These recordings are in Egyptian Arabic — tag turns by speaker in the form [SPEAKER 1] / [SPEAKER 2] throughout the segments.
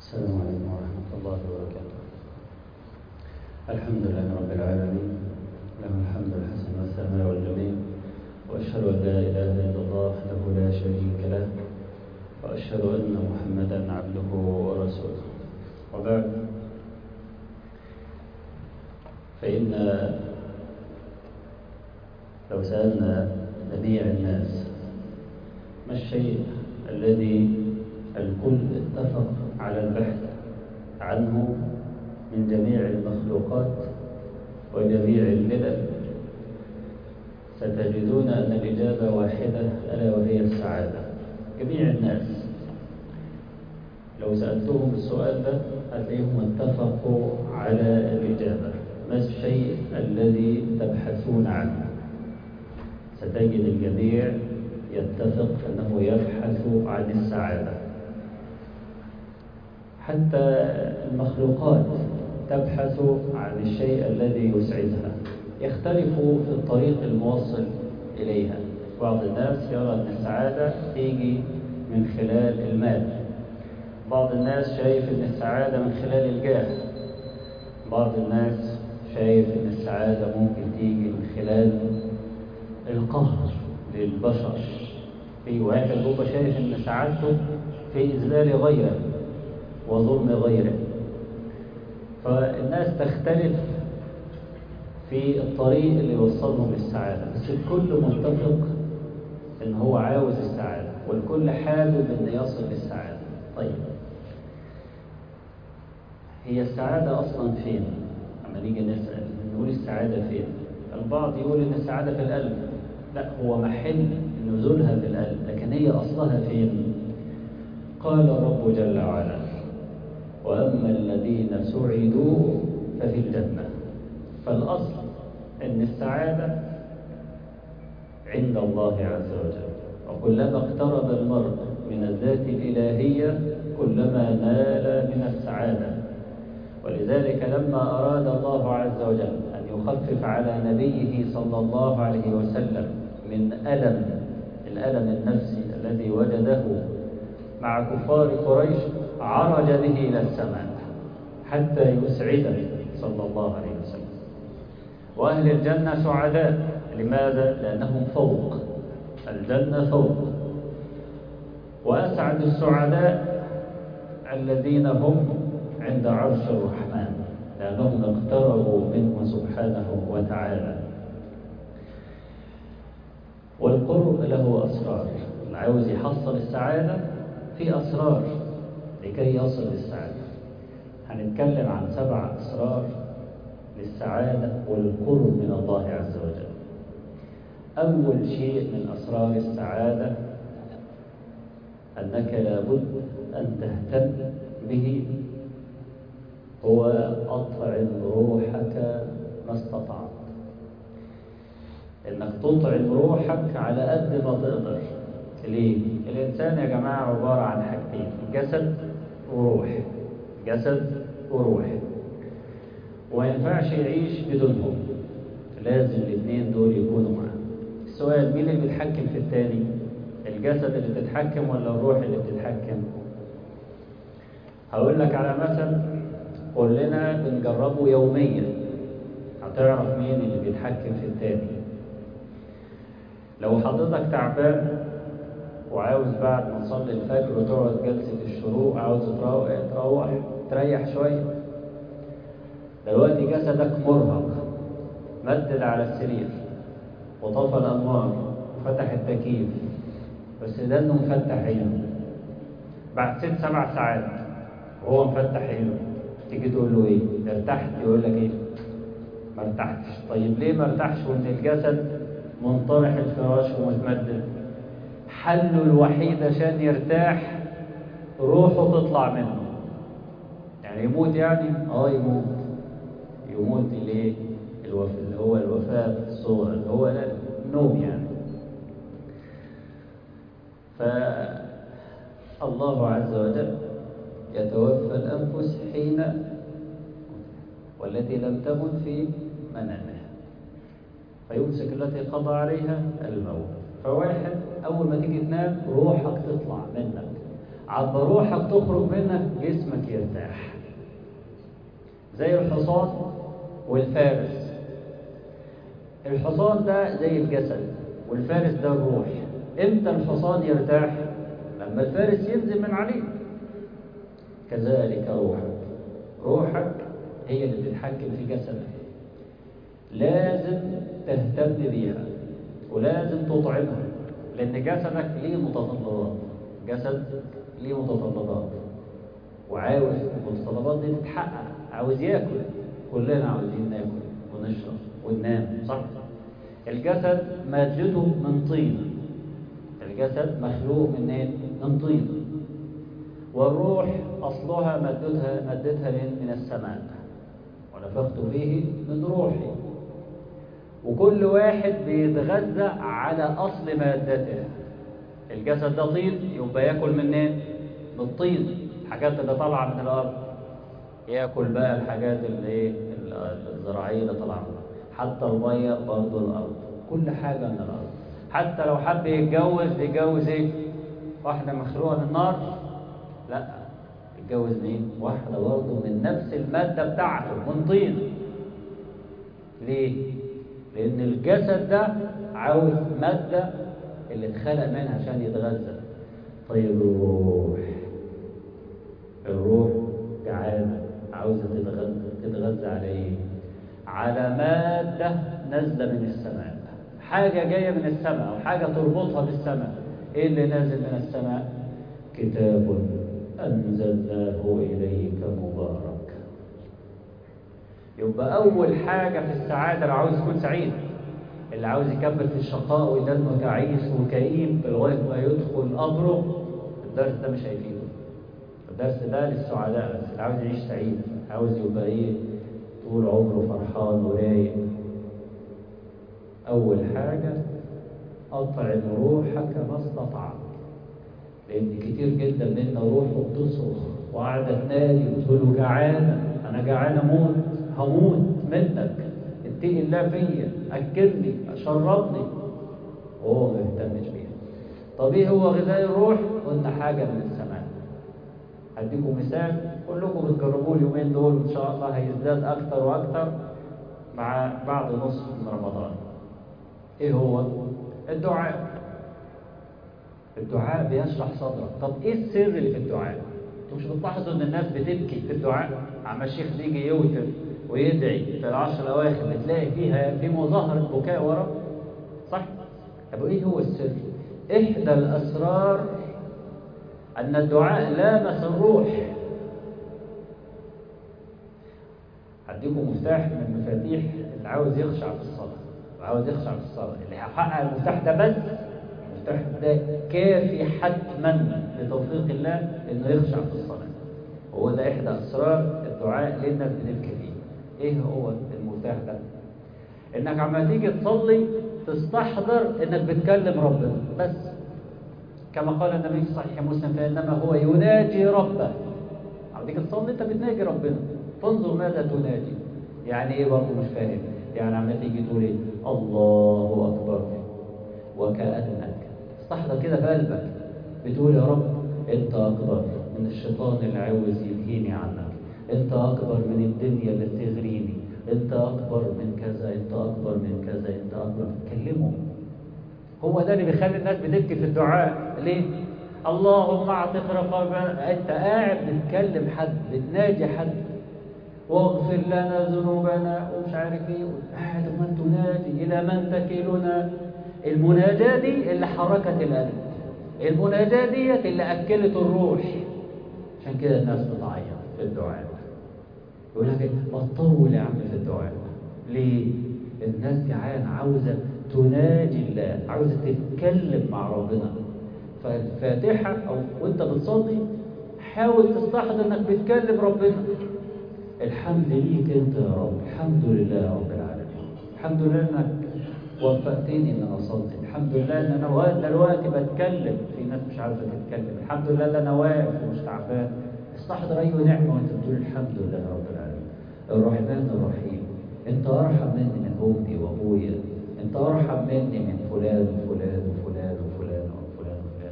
[SPEAKER 1] السلام عليكم ورحمة الله وبركاته الحمد لله رب العالمين له الحمد الحسن والثناء والجميل وأشهد أن لا إله إلا الله وحده لا شريك له وأشهد أن محمدا عبده ورسوله وبعد فإن لو سألنا جميع الناس ما الشيء الذي الكل اتفق على البحث عنه من جميع المخلوقات وجميع الملل ستجدون أن الإجابة واحدة ألا وهي السعادة جميع الناس لو سألتهم السؤال ده هتلاقيهم اتفقوا على الإجابة ما الشيء الذي تبحثون عنه ستجد الجميع يتفق أنه يبحث عن السعادة حتى المخلوقات تبحث عن الشيء الذي يسعدها يختلف في الطريق الموصل إليها بعض الناس يرى أن السعادة تيجي من خلال المال بعض الناس شايف أن السعادة من خلال الجاه بعض الناس شايف أن السعادة ممكن تيجي من خلال القهر للبشر في واحد هو شايف أن سعادته في إذلال غيره وظلم غيره فالناس تختلف في الطريق اللي يوصلهم للسعادة بس الكل متفق ان هو عاوز السعادة والكل حابب ان يصل للسعادة طيب هي السعادة اصلا فين اما نيجي نسأل نقول السعادة فين البعض يقول ان السعادة في القلب لا هو محل نزولها في القلب لكن هي اصلها فين قال رب جل وعلا وأما الذين سعدوا ففي الجنة فالأصل أن السعادة عند الله عز وجل وكلما اقترب المرء من الذات الإلهية كلما نال من السعادة ولذلك لما أراد الله عز وجل أن يخفف على نبيه صلى الله عليه وسلم من ألم الألم النفسي الذي وجده مع كفار قريش عرج به إلى السماء حتى يسعده صلى الله عليه وسلم وأهل الجنة سعداء لماذا؟ لأنهم فوق الجنة فوق وأسعد السعداء الذين هم عند عرش الرحمن لأنهم اقتربوا منه سبحانه وتعالى والقرب له أسرار اللي عاوز يحصل السعادة في أسرار لكي يصل للسعادة هنتكلم عن سبع أسرار للسعادة والقرب من الله عز وجل أول شيء من أسرار السعادة أنك لابد أن تهتم به هو أطعم روحك ما استطعت إنك تطعم روحك على قد ما تقدر ليه؟ الإنسان يا جماعة عبارة عن حاجتين جسد وروح جسد وروح وما ينفعش يعيش بدونهم لازم الاثنين دول يكونوا معاه السؤال مين اللي بيتحكم في التاني الجسد اللي بتتحكم ولا الروح اللي بتتحكم هقول لك على مثل كلنا بنجربه يوميا هتعرف مين اللي بيتحكم في التاني لو حضرتك تعبان وعاوز بعد ما تصلي الفجر وتقعد جلسة الشروق عاوز تروح تريح شوية دلوقتي جسدك مرهق مدد على السرير وطفى الأنوار وفتح التكييف بس ده انه مفتح عينه بعد ست سبع ساعات وهو مفتح عينه تيجي تقول له ايه ارتحت يقول لك ايه ما ارتحتش طيب ليه ما ارتحش وان الجسد منطرح الفراش ومتمدد حله الوحيد عشان يرتاح روحه تطلع منه يعني يموت يعني اه يموت يموت ليه الوف... اللي هو الوفاة الصغرى اللي هو النوم يعني فالله عز وجل يتوفى الأنفس حين والتي لم تمت في منامها فيمسك التي قضى عليها الموت فواحد أول ما تيجي تنام روحك تطلع منك عبر روحك تخرج منك جسمك يرتاح زي الحصان والفارس الحصان ده زي الجسد والفارس ده الروح امتى الحصان يرتاح لما الفارس ينزل من عليه كذلك روحك روحك هي اللي بتتحكم في جسدك لازم تهتم بيها ولازم تطعمها لأن جسدك ليه متطلبات جسد ليه متطلبات وعاوز المتطلبات دي تتحقق عاوز ياكل كلنا عاوزين ناكل ونشرب وننام صح الجسد مادته من طين الجسد مخلوق من ايه من طين والروح اصلها مادتها مادتها من من السماء ونفخت فيه من روحي وكل واحد بيتغذى على اصل مادته الجسد ده طين يبقى ياكل منين من الطين الحاجات اللي طالعه من الارض ياكل بقى الحاجات اللي ايه الزراعيه اللي طالعه من الارض حتى الميه برضه الارض كل حاجه من الارض حتى لو حب يتجوز يتجوز ايه واحده مخلوقه من نار لا يتجوز مين واحده برضه من نفس الماده بتاعته من طين ليه لان الجسد ده عاوز ماده اللي اتخلق منها عشان يتغذى طيب الروح الروح جعانه عاوزه تتغذى تتغذى على ايه على ماده نازله من السماء حاجه جايه من السماء او حاجه تربطها بالسماء ايه اللي نازل من السماء كتاب انزلناه اليك مبارك يبقى اول حاجه في السعاده اللي عاوز يكون سعيد اللي عاوز يكمل في الشقاء ويدنه تعيس وكئيب لغايه ما يدخل قبره الدرس ده مش هيفيده الدرس ده للسعداء بس اللي عاوز يعيش سعيد عاوز يبقى ايه طول عمره فرحان ورايق اول حاجه اطعم روحك ما استطعت لان كتير جدا منا روحه بتصرخ وقاعده تنادي وتقول له جعانه انا جعان اموت هموت منك اتقي الله فيا اكلني شربني وهو ما يهتمش بيها طب ايه هو غذاء الروح قلنا حاجه من السماء هديكم مثال كلكم بتجربوه اليومين دول ان شاء الله هيزداد اكتر واكتر مع بعد نصف من رمضان ايه هو الدعاء الدعاء بيشرح صدرك طب ايه السر اللي في الدعاء انتوا مش بتلاحظوا ان الناس بتبكي في الدعاء عم الشيخ بيجي يوتر ويدعي في العشر الاواخر بتلاقي فيها في مظاهره بكاء ورا صح طب ايه هو السر احدى الاسرار ان الدعاء لامس الروح هديكم مفتاح من مفاتيح اللي عاوز يخشع في الصلاه وعاوز يخشع في الصلاه اللي هيحقق المفتاح ده بس المفتاح ده كافي حتما لتوفيق الله انه يخشع في الصلاه وهو ده احدى اسرار الدعاء اللي الناس بتبكي فيه ايه هو المفتاح ده انك عما تيجي تصلي تستحضر انك بتكلم ربنا بس كما قال النبي في صحيح مسلم فانما هو يناجي ربه عم تيجي تصلي انت بتناجي ربنا تنظر ماذا تناجي يعني ايه برضه مش فاهم يعني عم تيجي تقول ايه الله اكبر وكانك استحضر كده في قلبك بتقول يا رب انت اكبر من الشيطان اللي عاوز يلهيني عنك انت اكبر من الدنيا اللي بتغريني انت اكبر من كذا انت اكبر من كذا انت اكبر كلمه هو ده اللي بيخلي الناس بتبكي في الدعاء ليه اللهم اعتق رقابنا انت قاعد بتكلم حد بتناجي حد واغفر لنا ذنوبنا ومش عارف ايه قاعد ما تنادي الى من تكلنا المناجاه دي اللي حركت القلب المناجاه ديت اللي اكلت الروح عشان كده الناس بتعيط في الدعاء يقول لك ما تطول يا عم في الدعاء ليه الناس جعان عاوزه تناجي الله عاوزه تتكلم مع ربنا فالفاتحه او وانت بتصلي حاول تستحضر انك بتكلم ربنا الحمد ليك انت يا رب الحمد لله يا رب العالمين الحمد لله انك وفقتني ان انا اصلي الحمد لله ان انا دلوقتي بتكلم في ناس مش عارفه تتكلم الحمد لله ان انا واقف ومش تعبان استحضر اي نعمه وانت بتقول الحمد لله يا رب العالمين الرحمن الرحيم انت ارحم مني من امي وابويا انت ارحم مني من فلان وفلان وفلان وفلان وفلان وفلان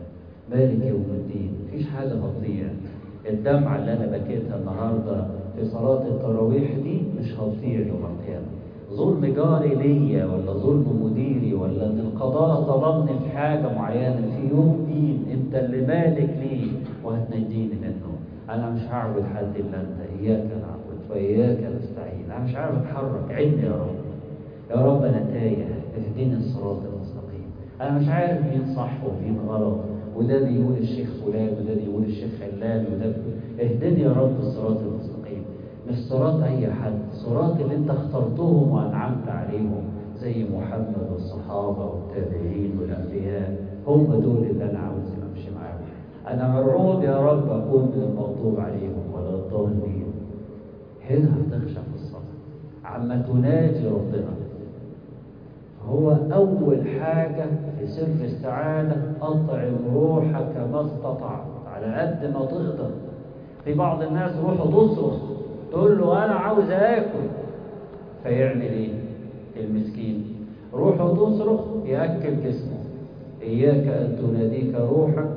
[SPEAKER 1] مالك يوم الدين مفيش حاجة هتضيع الدمعة اللي أنا بكيتها النهاردة في صلاة التراويح دي مش هتضيع يوم القيامة ظلم جاري ليا ولا ظلم مديري ولا ان القضاء ظلمني في حاجة معينة في يوم دين انت اللي مالك ليه وهتنجيني منه انا مش هعبد حد الا انت اياك نعبد واياك نستعين انا مش عارف اتحرك عدني يا رب يا رب انا تايه اهديني الصراط المستقيم انا مش عارف مين صح ومين غلط وده بيقول الشيخ فلان وده بيقول الشيخ علان وده اهدني يا رب الصراط المستقيم مش صراط اي حد صراط اللي انت اخترتهم وانعمت عليهم زي محمد والصحابه والتابعين والانبياء هم دول اللي انا عاوز امشي معاهم انا مرعوب يا رب اكون من المغضوب عليهم ولا الضالين هنا هتخشى في الصلاه عما تناجي ربنا هو أول حاجة في سر السعادة أطعم روحك ما استطعت على قد ما تقدر في بعض الناس روحه تصرخ تقول له أنا عاوز آكل فيعمل إيه؟ المسكين روحه تصرخ يأكل جسمه إياك أن تناديك روحك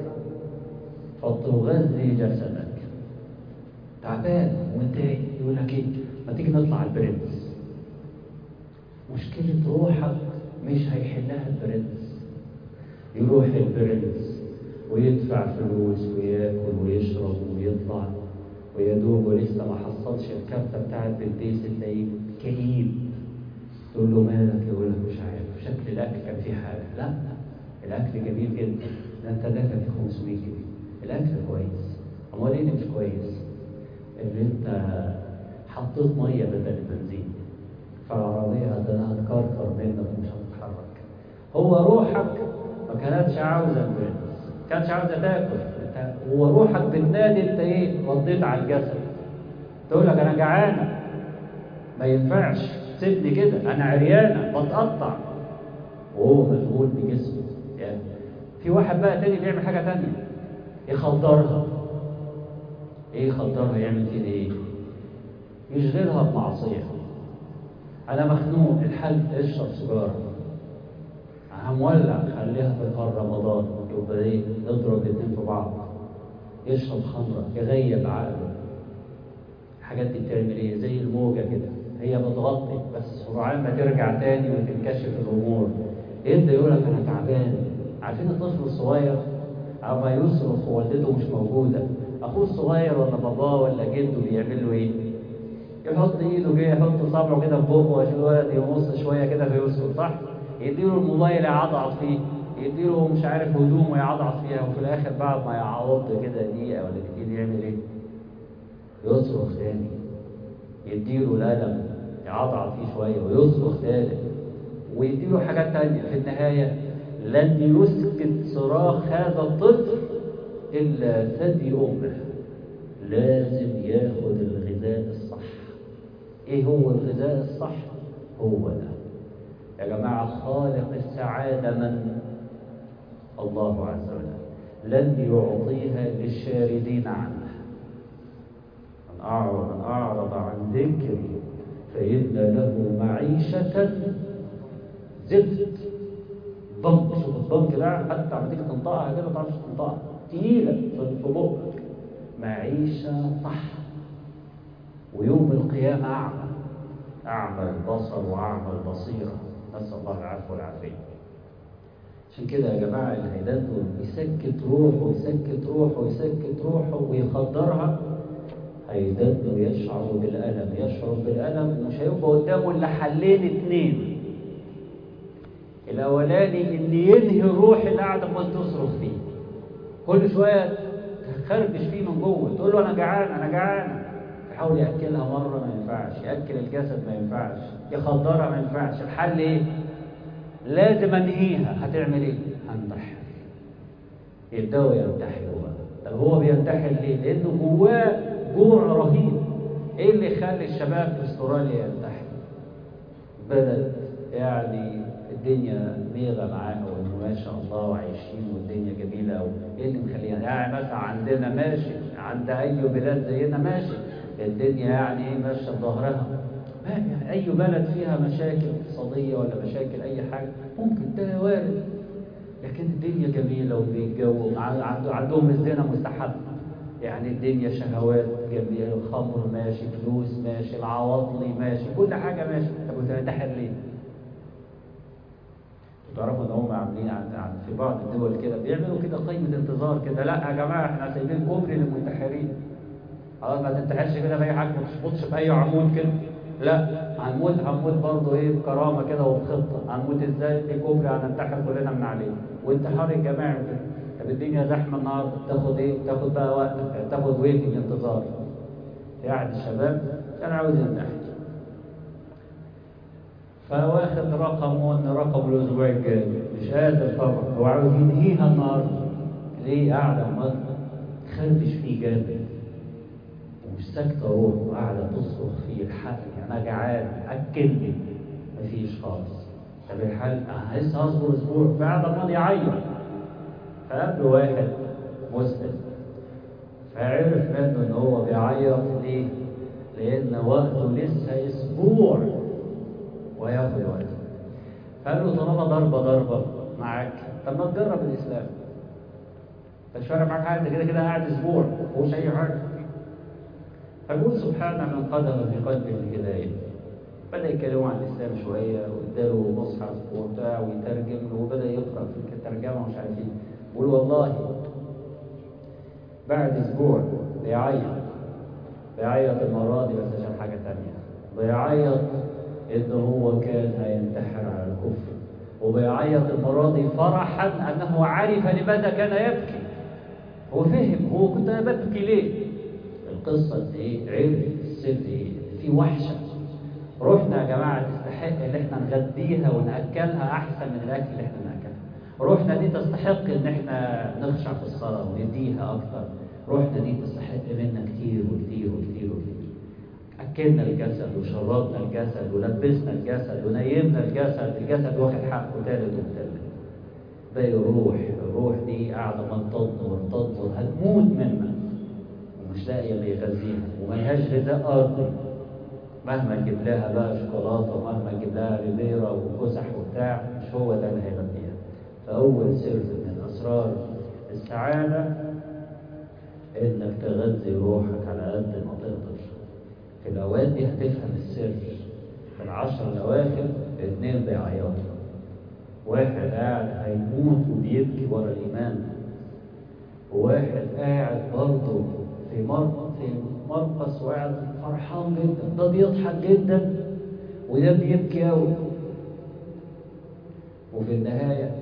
[SPEAKER 1] فتغذي جسدك تعبان ومتضايق يقول لك إيه؟ ما تيجي نطلع البرنس مشكلة روحك مش هيحلها البرنس يروح البرنس ويدفع فلوس وياكل ويشرب ويطلع ويدوب ولسه ما حصلش الكبته بتاعت بلبيس تلاقيه كئيب تقول له مالك يقول لك مش عارف شكل الاكل كان فيه حاجه لا الاكل جميل جدا ده انت دافع فيه 500 جنيه الاكل كويس امال ايه اللي مش كويس؟ اللي انت حطيت ميه بدل البنزين فالعربية هتكركر منك ومش هتتحرك هو روحك ما كانتش عاوزة البرنس ما كانتش عاوزة تاكل هو روحك بتنادي انت ايه رديت على الجسد تقول لك انا جعانة ما ينفعش سيبني كده انا عريانة بتقطع وهو مشغول بجسمه يعني في واحد بقى تاني بيعمل حاجة تانية يخدرها ايه يخدرها يعمل كده ايه يشغلها بمعصيه انا مخنوق الحل اشرب سيجاره همولع خليها في نهار رمضان يبقى ايه نضرب الاثنين في بعض يشرب خمره يغيب عقله الحاجات دي بتعمل ايه زي الموجه كده هي بتغطي بس سرعان ما ترجع تاني وتنكشف الامور يبدا يقول لك انا تعبان عارفين الطفل الصغير اما يصرخ ووالدته مش موجوده اخوه الصغير ولا باباه ولا جده بيعمل له ايه يحط ايده كده يحط صبعه كده في بقه واشوف الولد يمص شويه كده فيسكت صح؟ يديله الموبايل يعضعض فيه يديله مش عارف هدومه يعضعض فيها وفي الاخر بعد ما يعوض كده دقيقه ولا كتير يعمل ايه؟ يصرخ تاني يديله القلم يعضعض فيه شويه ويصرخ تاني ويديله حاجات تانية في النهايه لن يسكت صراخ هذا الطفل الا ثدي امه لازم ياخد الغذاء الصح ايه هو الغذاء الصح هو ده يا جماعة خالق السعادة من الله عز وجل لن يعطيها للشاردين عنه من أعرض, من أعرض عن ذكري فإن له معيشة زفت ضنك شوف الضنك ده حتى عم تيجي تنطقها كده ما تعرفش تنطقها تقيلة في بقك معيشة صح ويوم القيامة أعمى أعمى البصر وأعمى البصيرة نسأل الله العفو والعافية عشان كده يا جماعة اللي هيدته يسكت روحه ويسكت روحه ويسكت روحه ويخدرها هيدته يشعر بالألم يشعر بالألم مش هيبقى قدامه إلا حلين اتنين الأولاني إن ينهي الروح اللي قاعدة عمال تصرخ فيه كل شوية تخربش فيه من جوه تقول له أنا جعان أنا جعان يحاول ياكلها مره ما ينفعش ياكل الجسد ما ينفعش يخدرها ما ينفعش الحل ايه لازم انهيها هتعمل ايه هنتحر يبداوا ينتحروا بقى طب هو بينتحر ليه لانه جواه جوع رهيب ايه اللي يخلي الشباب في استراليا ينتحروا بدت يعني الدنيا ميغة معاها وانه ما شاء الله وعايشين والدنيا جميلة قوي ايه اللي مخليها يعني مثلا عندنا ماشي عند اي بلاد زينا ماشي الدنيا يعني ايه ماشيه بظهرها ما يعني اي بلد فيها مشاكل اقتصاديه ولا مشاكل اي حاجه ممكن ده وارد لكن الدنيا جميلة وبيتجووا عندهم الزنا مستحب يعني الدنيا شهوات جميلة الخمر ماشي فلوس ماشي العواطلي ماشي كل حاجة ماشي طب وتنتحر ليه؟ تعرفوا ان هم عاملين عن في بعض الدول كده بيعملوا كده قيمة انتظار كده لا يا جماعة احنا سايبين كوبري للمنتحرين خلاص ما تنتحرش كده بأي حاجة ما تشبطش بأي عمود كده لا هنموت هنموت برضه ايه بكرامة كده وبخطة هنموت ازاي في كوبري هننتحر كلنا من عليه وانتحار الجماعي كده طب الدنيا زحمة النهارده تاخد ايه تاخد بقى وقت تاخد ويتنج انتظار في احد الشباب كان عاوز ينتحر فواخد رقم وان رقم الاسبوع الجاي مش قادر طبعا هو عاوز ينهيها النهارده ليه قاعده عمال تخربش فيه جامد ومش ساكته روح وقاعده تصرخ فيه الحقني انا جعان اكلني مفيش خالص طب الحل انا لسه هصبر اسبوع فقاعد عمال يعيط فقابله واحد مسلم فعرف منه ان هو بيعيط ليه؟ لان وقته لسه اسبوع وياخد وقت فقال له طالما ضربه ضربه معاك طب ما تجرب الاسلام مش فارق معاك حاجه انت كده كده قاعد اسبوع مفيهوش اي حاجه فقول سبحان من قدم في قلبه الهدايه بدا يتكلموا عن الاسلام شويه واداله مصحف وبتاع ويترجم وبدا يقرا في الترجمه ومش عارف ايه بيقول والله بعد اسبوع بيعيط بيعيط المره دي بس عشان حاجه ثانيه بيعيط إن هو كان هينتحر على الكفر وبيعيط المرة دي فرحا أنه عرف لماذا كان يبكي هو فهم هو كنت أنا ببكي ليه القصة إيه عرف السر إيه في وحشة رحنا يا جماعة تستحق إن إحنا نغديها ونأكلها أحسن من الأكل اللي إحنا نأكلها رحنا دي تستحق إن إحنا نخشع في الصلاة ونديها أكتر رحنا دي تستحق منا كتير وكتير وكتير وكتير أكلنا الجسد وشربنا الجسد ولبسنا الجسد ونيمنا الجسد الجسد واخد حقه تالت وتالت باقي الروح الروح دي قاعدة منتظر وتنتظر هتموت منا ومش لاقية اللي يغذيها وملهاش غذاء أرضي مهما تجيب لها بقى شوكولاتة ومهما تجيب لها ريبيرا وفسح وبتاع مش هو ده اللي هيغذيها فأول سر من أسرار السعادة إنك تغذي روحك على قد ما تقدر في الأوقات دي هتفهم السر في العشر الأواخر اتنين بيعيطوا واحد قاعد هيموت وبيبكي ورا الإيمان وواحد قاعد برضه في مر في مرقص وقاعد فرحان جدا ده بيضحك جدا وده بيبكي قوي وفي النهاية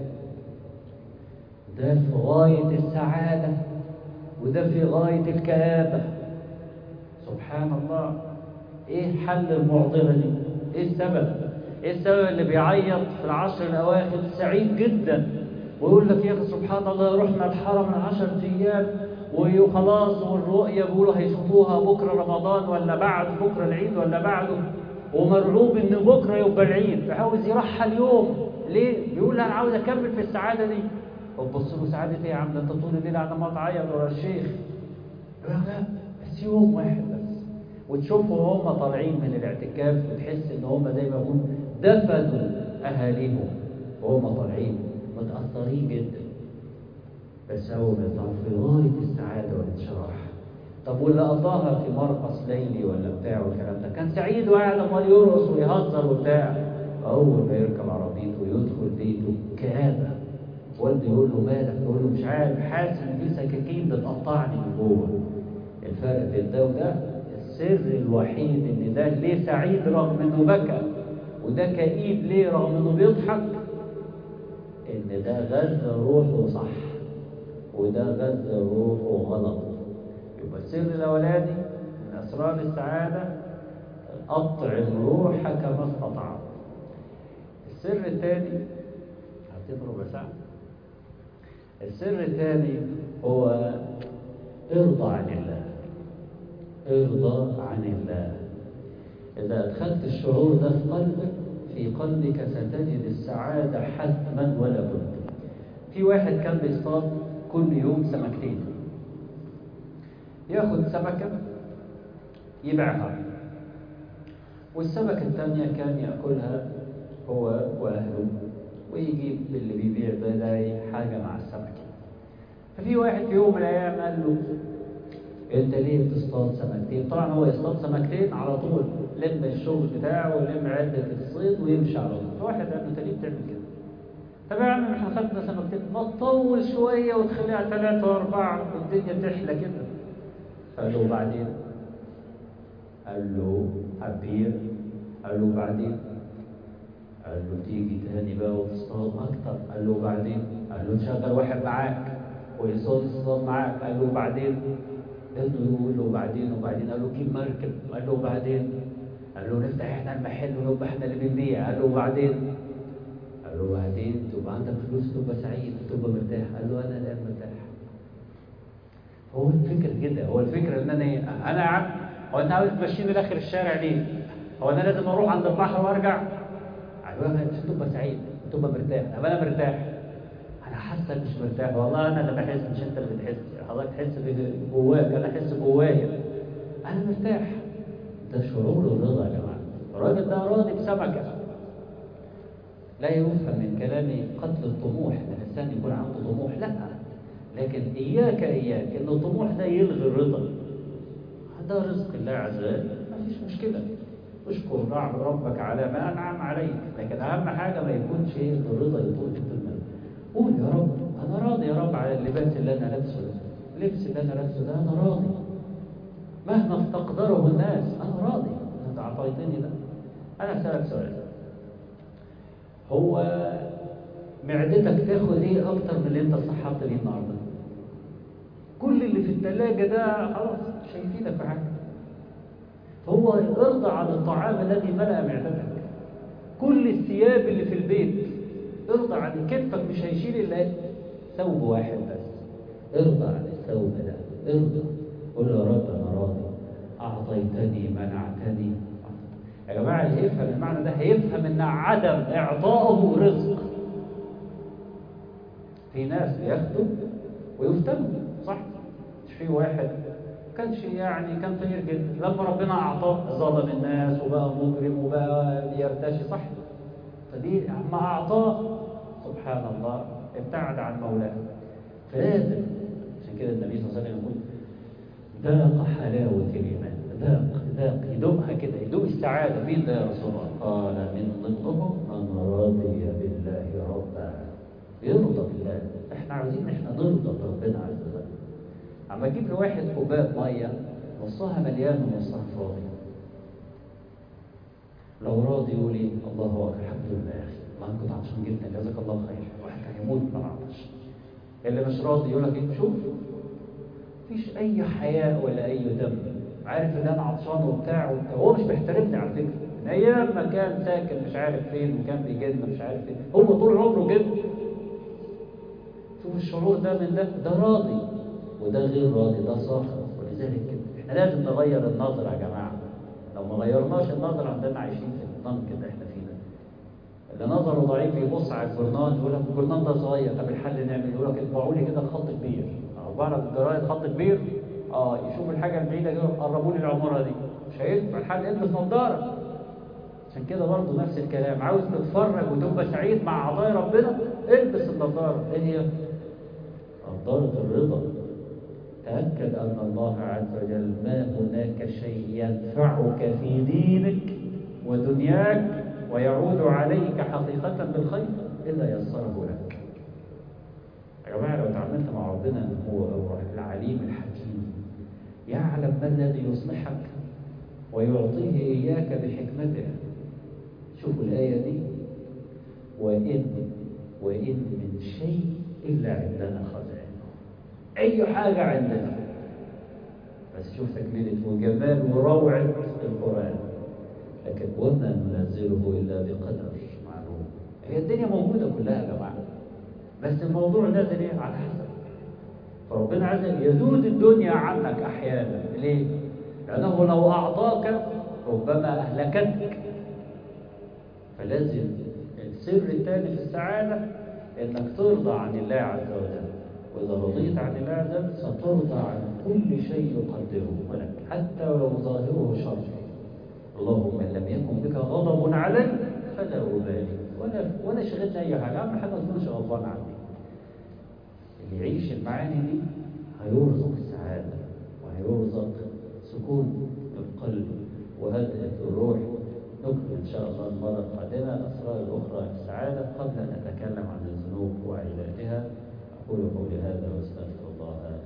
[SPEAKER 1] ده في غاية السعادة وده في غاية الكآبة سبحان الله ايه حل المعضلة دي ايه السبب ايه السبب اللي بيعيط في العشر الاواخر سعيد جدا ويقول لك يا اخي سبحان الله رحنا الحرم من عشر ايام وخلاص والرؤية بيقولوا هيشوفوها بكرة رمضان ولا بعد بكرة العيد ولا بعده ومرعوب ان بكرة يبقى العيد عاوز يرحل يوم ليه؟ بيقول انا عاوز اكمل في السعادة دي وتبص له سعادة ايه يا عم ده انت طول الليل قاعد ما تعيط ورا الشيخ يقول لك لا بس يوم واحد بس وتشوفهم هم طالعين من الاعتكاف وتحس ان هم زي ما يقول دفنوا اهاليهم وهم طالعين متاثرين جدا بس اول ما يطلعوا في غايه السعاده والانشراح طب واللي قضاها في مرقص ليلي ولا بتاع والكلام ده كان سعيد وقاعد عمال يرقص ويهزر وبتاع اول ما يركب عربيته ويدخل بيته كآبة والده يقول له مالك يقول له مش عارف حاسس ان في سكاكين بتقطعني من جوه الفرق بين ده وده السر الوحيد ان ده ليه سعيد رغم انه بكى وده كئيب ليه رغم انه بيضحك ان ده غذى روحه صح وده غذى روحه غلط يبقى السر الاولاني من اسرار السعاده اطعم روحك ما استطعت السر الثاني هتم ربع ساعه السر الثاني هو ارضى عن الله ارضى عن الله إذا أدخلت الشعور ده في قلبك في قلبك ستجد السعادة حتما ولا بد في واحد كان بيصطاد كل يوم سمكتين ياخد سمكة يبيعها والسمكة الثانية كان يأكلها هو وأهله ويجيب اللي بيبيع بداي حاجة مع السمك ففي واحد في يوم من الأيام قال له انت ليه بتصطاد سمكتين طبعا هو يصطاد سمكتين على طول لم الشغل بتاعه ولم عدة الصيد ويمشي على طول فواحد قال له انت ليه بتعمل كده طب يا عم احنا خدنا سمكتين ما تطول شوية وتخليها ثلاثة وأربعة والدنيا تحلى كده قال له بعدين قال له عبير قال له بعدين قال له تيجي تاني بقى وتصطاد أكتر قال له بعدين قال له نشغل واحد معاك ويصطاد يصطاد معاك قال له بعدين انه يقول له بعدين وبعدين قال له جيب مركب قال له بعدين قال له نفتح احنا المحل ونبقى احنا اللي بنبيع قال له بعدين قال له بعدين تبقى عندك فلوس تبقى سعيد تبقى مرتاح قال له انا الان مرتاح هو الفكر كده هو الفكر ان انا ايه انا يا عم هو انت عاوز تمشيني لاخر الشارع ليه؟ هو انا لازم اروح عند البحر وارجع؟ قال له مش تبقى سعيد تبقى مرتاح طب انا مرتاح انا حاسك مش مرتاح والله انا اللي بحس مش انت اللي بتحس حضرتك تحس جواك انا احس جوايا انا مرتاح ده شعور الرضا يا جماعه الراجل ده راضي بسمكه لا يفهم من كلامي قتل الطموح ان الانسان يكون عنده طموح لا لكن اياك اياك ان الطموح ده يلغي الرضا هذا رزق الله عز وجل ما فيش مشكله اشكر ربك على ما انعم عليك لكن اهم حاجه ما يكونش الرضا يطول في الدنيا قول يا رب انا راضي يا رب على اللباس اللي انا لابسه ده اللبس اللي انا لابسه ده انا راضي مهما استقدره الناس انا راضي انت اعطيتني ده انا اسالك سؤال هو معدتك تاخد ايه اكتر من اللي انت صحبت بيه النهارده كل اللي في الثلاجه ده خلاص مش هيفيدك في حاجه فهو ارضى عن الطعام الذي ملأ معدتك كل الثياب اللي في البيت ارضى عن كتفك مش هيشيل الا ثوب واحد بس ارضى عن الثوب ده ارضى قل يا رب انا راضي اعطيتني منعتني يا جماعه اللي يفهم المعنى ده هيفهم ان عدم اعطائه رزق في ناس بياخدوا ويفتنوا صح مش في واحد كانش يعني كان فقير جدا لما ربنا اعطاه ظلم الناس وبقى مجرم وبقى بيرتشي صح فدي اما اعطاه سبحان الله ابتعد عن مولاه فلازم عشان كده النبي صلى الله عليه وسلم يقول ذاق حلاوة الإيمان ذاق ذاق يدوقها كده يدوق السعادة مين ده يا رسول الله قال من ضمنهم من رضي بالله ربا يرضى بالله احنا عاوزين احنا نرضى بربنا عز وجل اما تجيب لواحد كوبايه ميه نصها مليان ونصها فاضي لو راضي يقول ايه الله اكبر الحمد لله يا اخي والله انا كنت عطشان جدا جزاك الله خير واحد هيموت من العطش اللي مش راضي يقول لك ايه شوف مفيش اي حياء ولا اي دم عارف ان انا عطشان وبتاع وبتاع هو مش بيحترمني على فكره من ايام ما كان ساكن مش عارف فين وكان بيجي لنا مش عارف فين هو طول عمره كده شوف الشعور ده من ده ده راضي وده غير راضي ده ساخط ولذلك كده احنا لازم نغير النظره يا جماعه لو ما غيرناش النظره عندنا عايشين في الضنك اللي احنا فيه ده اللي نظره ضعيف يبص على الجورنال يقول لك الجورنال ده صغير طب الحل نعمل يقول لك اطبعوا لي كده خط كبير عباره الجرايد خط كبير اه يشوف الحاجه البعيده كده قربوا لي العماره دي مش هينفع الحل البس نظاره عشان كده برضه نفس الكلام عاوز تتفرج وتبقى سعيد مع عطايا ربنا البس النظاره ايه هي؟ نظاره الرضا تأكد أن الله عز وجل ما هناك شيء ينفعك في دينك ودنياك ويعود عليك حقيقة بالخير إلا يسره لك يا جماعة لو تعاملت مع ربنا أن هو العليم الحكيم يعلم ما الذي يصلحك ويعطيه إياك بحكمته شوفوا الآية دي وإن وإن من شيء إلا عندنا خزائنه أي حاجة عندنا بس شوف تكملة وجمال وروعة القرآن لكن وما ننزله إلا بقدر معلوم هي الدنيا موجودة كلها يا جماعة بس الموضوع نازل إيه على حسب فربنا عز وجل يزود الدنيا عنك أحيانا ليه؟ لأنه لو أعطاك ربما أهلكتك فلازم السر الثاني في السعادة إنك ترضى عن الله عز وجل وإذا رضيت عن الله عز وجل سترضى عن كل شيء يقدره لك حتى ولو ظاهره شر اللهم إن لم يكن بك غضب علي فلا أبالي ولا ولا شغلنا اي حاجه اعمل حاجه ما تكونش غضبان عني اللي يعيش المعاني دي هيرزق السعاده وهيرزق سكون القلب وهدأة الروح نكمل إن شاء الله المرة القادمة الأسرار الأخرى في السعادة قبل أن نتكلم عن الذنوب وعلاجها أقول قولي هذا وأستغفر الله